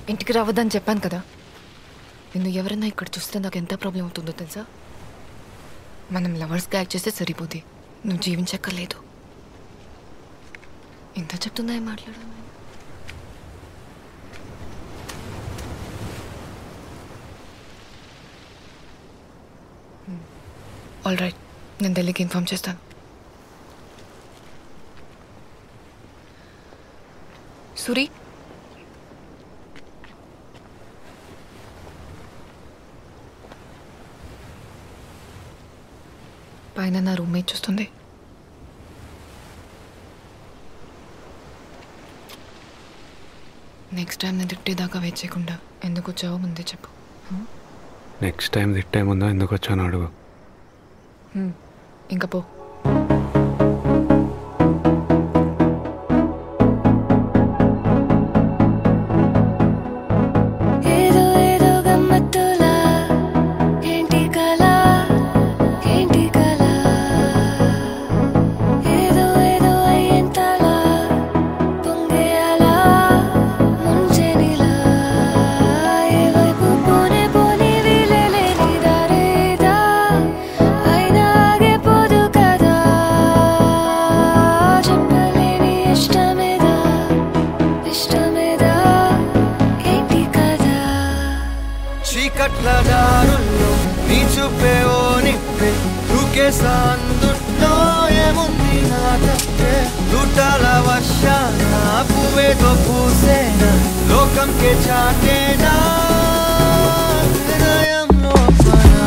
ఇంటికి రావద్దని చెప్పాను కదా నిన్ను ఎవరైనా ఇక్కడ చూస్తే నాకు ఎంత ప్రాబ్లం అవుతుందో తెలుసా మనం లవర్స్గా యాక్ట్ చేస్తే సరిపోద్ది నువ్వు జీవించక్కర్లేదు ఎంత చెప్తుందా ఏం మాట్లాడాను ఆల్ రైట్ నేను ఢిల్లీకి ఇన్ఫామ్ చేస్తాను సూరి పైన నా రూమ్మేట్ చూస్తుంది నెక్స్ట్ టైం నేను తిట్టేదాకా వెయిట్ చేయకుండా ఎందుకు వచ్చావో ముందే చెప్పు నెక్స్ట్ టైం తిట్టే ముందు ఎందుకు వచ్చాను అడుగు ఇంకా పో ఏదో ఏదో గమ్మత్తులా ఏంటి కళ ఏంటి కళ ఏదో ఏదో అయ్యేంతలా పొంగే అలా ముంచెనిలా ఏ వైపు పోనే పోని వీలలేని దారేదా అయినా ఆగిపోదు కదా చెప్పలేని ఇష్టమేదా ఇష్టమేదా ఏంటి కదా చీకట్ల దారుల్లో నీ చూపే ఓ నిప్పే దూకేసా అందుట్లో ఏముంది నా తప్పే దుడ్డాల వర్షాన పువ్వేదో పూసేనా లోకంకే చాటేనా హృదయంలో పనా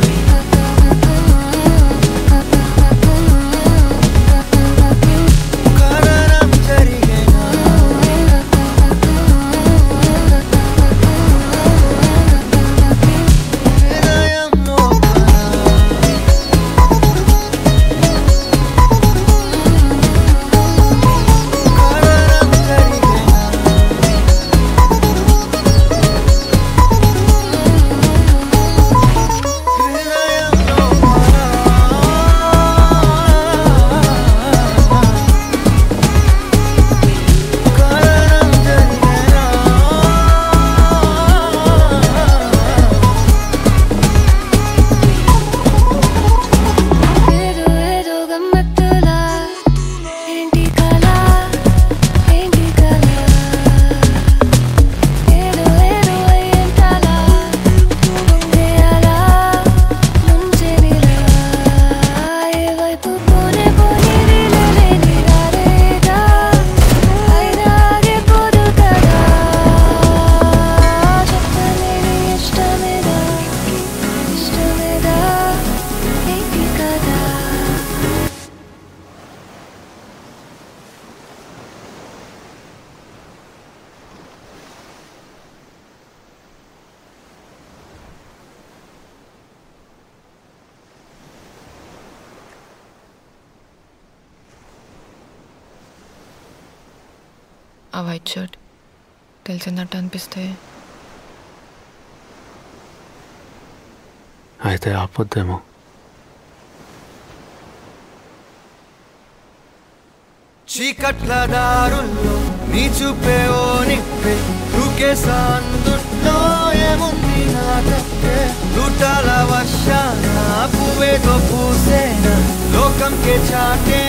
కారణం జరిగేనా హృదయంలో పనా కారణం జరిగేనా హృదయంలో పనా కారణం జరిగేనా ఏదో ఏదో గమ్మత్తులా ఏంటి కళ ఏంటి కళ ఏదో ఏదో అయ్యేంతలా పొంగే అలా ముంచెనిలా ఏ వైపు పోనే పోని వీలలేని దారేదా అయినా ఆగిపోదు కదా చెప్పలేని ఇష్టమేదా ఇష్టమేదా ఏంటి కదా ఆ వైట్ షర్ట్ తెలిసినట్టు అనిపిస్తే అయితే ఆపొద్దేమో చీకట్ల దారుల్లో నీ చూపే ఓ నిప్పే దూకేసా అందుట్లో ఏముంది నా తప్పే దుడ్డాల వర్షాన పువ్వేదో పూసేనా లోకంకే చాటే